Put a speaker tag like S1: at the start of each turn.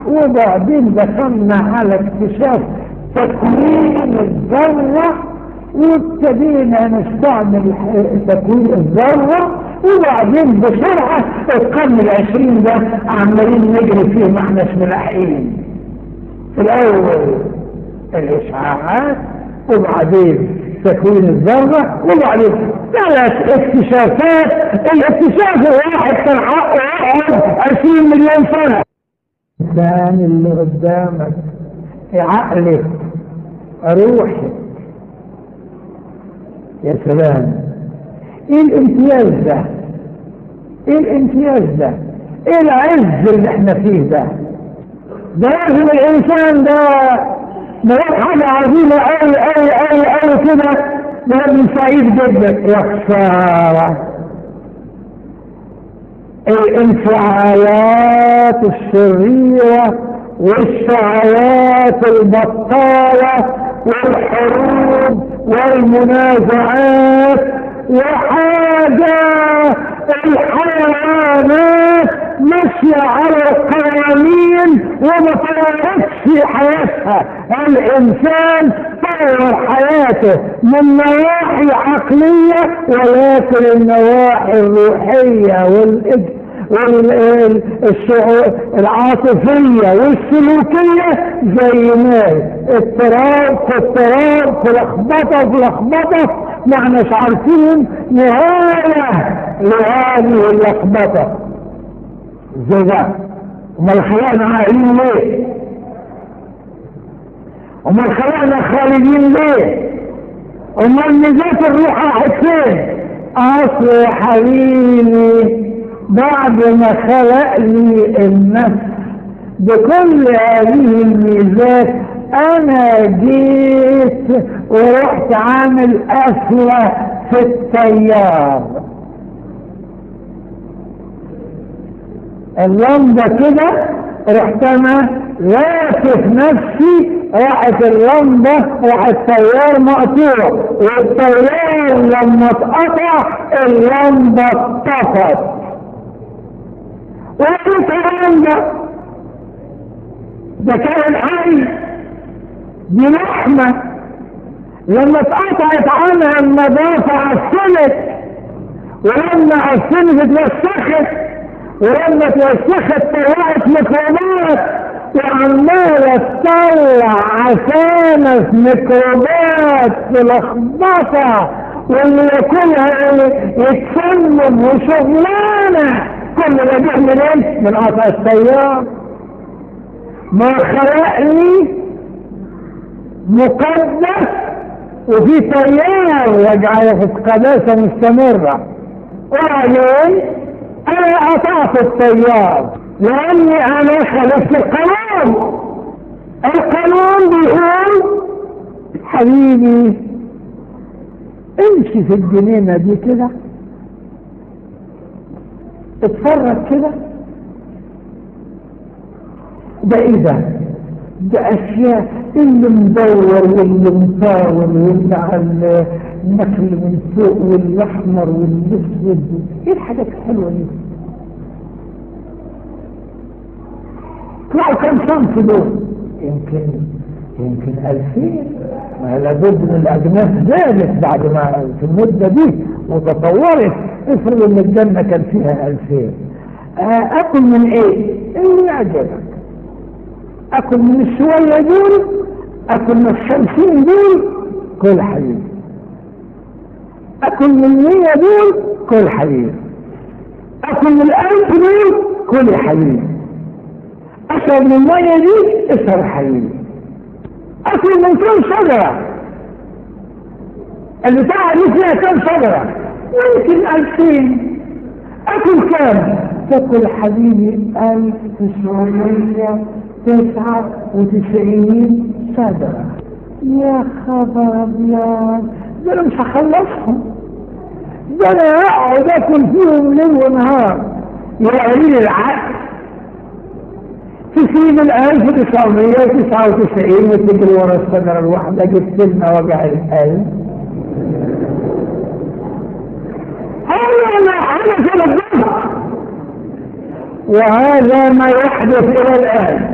S1: وبعدين دخلنا على اكتشاف تكوين الذرة وابتدينا نستعمل تكوين الذرة وبعدين بسرعة القرن العشرين ده عمالين نجري فيه ما احناش ملاحقين في الأول الإشعاعات وبعدين تكوين الذرة وبعدين ثلاث اكتشافات الاكتشاف الواحد كان حقه يقعد 20 مليون سنة الإنسان اللي قدامك عقلك روحك يا سلام ايه الامتياز ده ايه الامتياز ده ايه العز اللي احنا فيه ده ده لازم الانسان ده نلاقي حاجة عظيمة أوي أوي أوي أوي كده ده من سعيد جدا يا خسارة الانفعالات الشريرة والشعارات البطالة والحروب والمنازعات وحاجة الحيوانات ماشية على القوانين وما طورتش في حياتها الإنسان طور حياته من نواحي عقلية ولكن النواحي الروحية والإج... العاطفية والسلوكية زي ما اضطراب في اضطراب في لخبطة في لخبطة ما احناش عارفين نهاية لهذه اللخبطة زي ده امال خلقنا عاقلين ليه امال خلقنا خالدين ليه امال نجاة الروح راحت فين اصل يا حبيبي بعد ما خلق لي النفس بكل هذه الميزات انا جيت ورحت عامل قفلة في التيار اللمبة كده رحت انا لافف نفسي راحت اللمبة راح التيار مقطوع والتيار لما اتقطع اللمبة اتطفت وقلت اللمبة ده كان حي دي لحمة لما اتقطعت عنها النظافة عفنت ولما عفنت اتوسخت ولما اتوسخت طلعت ميكروبات وعمالة تطلع عفانة ميكروبات في لخبطة واللي ياكلها يتسمم وشغلانة كل ده جه منين؟ من قطع السيارة ما خلقني مقدس وفي تيار يجعله في قداسة مستمرة وبعدين انا قطعت التيار لاني انا خالفت القانون القانون بيقول حبيبي امشي في الجنينة دي كده اتفرج كده ده ايه ده ده اشياء اللي مدور واللي مطاول واللي على النخل من فوق والاحمر والاسود ايه الحاجات الحلوه دي طلعوا كم صنف دول يمكن يمكن ألفين ما لابد من الأجناس زادت بعد ما في المدة دي وتطورت افرض ان الجنة كان فيها ألفين آه أكل من إيه؟ اللي يعجبك أكل من الشوية دول أكل من الخمسين دول كل حبيب أكل من المية دول كل حبيب أكل من الألف دول كل حبيب أشرب من المية دي اشرب حبيب أكل من كل شجرة البتاعة دي فيها كم شجرة يمكن ألفين أكل كام تاكل حبيبي ألف تسعمية تسعة وتسعين شجرة يا خبر أبيض ده أنا مش هخلصهم ده أنا هقعد آكل فيهم ليل ونهار يا قليل العقل تسيب الألف تسعمية وتسعة وتسعين وتجري ورا الشجرة الواحدة جبت لنا وجع القلب هذا حدث للضغط وهذا ما يحدث إلى الآن